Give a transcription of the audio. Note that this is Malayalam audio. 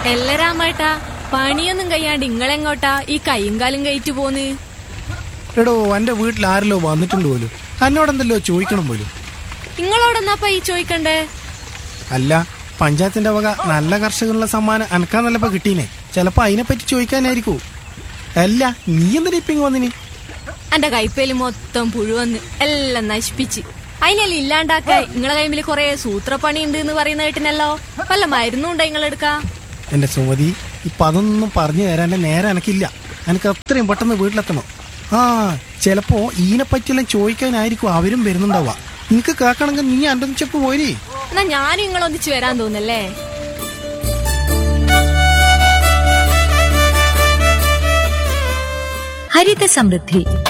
എല്ല രാമേട്ടാ പണിയൊന്നും കഴിയാണ്ട് ഇങ്ങളെങ്ങോട്ടാ ഈ കൈയും കാലും കയറ്റു പോന്ന് എടോ എന്റെ വീട്ടിൽ ആരല്ലോ വന്നിട്ടുണ്ട് പോലും എന്നോടെന്തല്ലോ ചോദിക്കണം പോലും നിങ്ങളോടെന്നാപ്പാ ഈ ചോദിക്കണ്ടേ അല്ല പഞ്ചായത്തിന്റെ വക നല്ല കർഷകനുള്ള സമ്മാനം അനക്കാ നല്ലപ്പോ കിട്ടീനെ ചിലപ്പോ അതിനെപ്പറ്റി ചോദിക്കാനായിരിക്കൂ അല്ല നീ എന്തിനാ ഇപ്പൊ ഇങ്ങ് വന്നിനി എന്റെ കൈപ്പേല് മൊത്തം പുഴുവന്ന് എല്ലാം നശിപ്പിച്ച് അതിനെല്ലാം ഇല്ലാണ്ടാക്കാൻ നിങ്ങളെ കൈമില് കൊറേ സൂത്രപ്പണി ഉണ്ട് എന്ന് പറയുന്ന കേട്ടിനല്ലോ വല്ല മരുന്നുണ്ടോ നിങ്ങളെടുക്കാ എന്റെ സുമതി ഇപ്പൊ അതൊന്നും പറഞ്ഞു തരാൻ എന്റെ നേരെ എനക്കില്ല എനിക്ക് അത്രയും പെട്ടെന്ന് വീട്ടിലെത്തണം ആ ചിലപ്പോ ഇതിനെ പറ്റിയെല്ലാം ചോദിക്കാനായിരിക്കും അവരും വരുന്നുണ്ടാവുക നിനക്ക് കേൾക്കണമെങ്കിൽ നീ എന്റെ ചെപ്പ് പോരി എന്നാ ഞാനും നിങ്ങളൊന്നിച്ച് വരാൻ തോന്നല്ലേ ഹരിത സമൃദ്ധി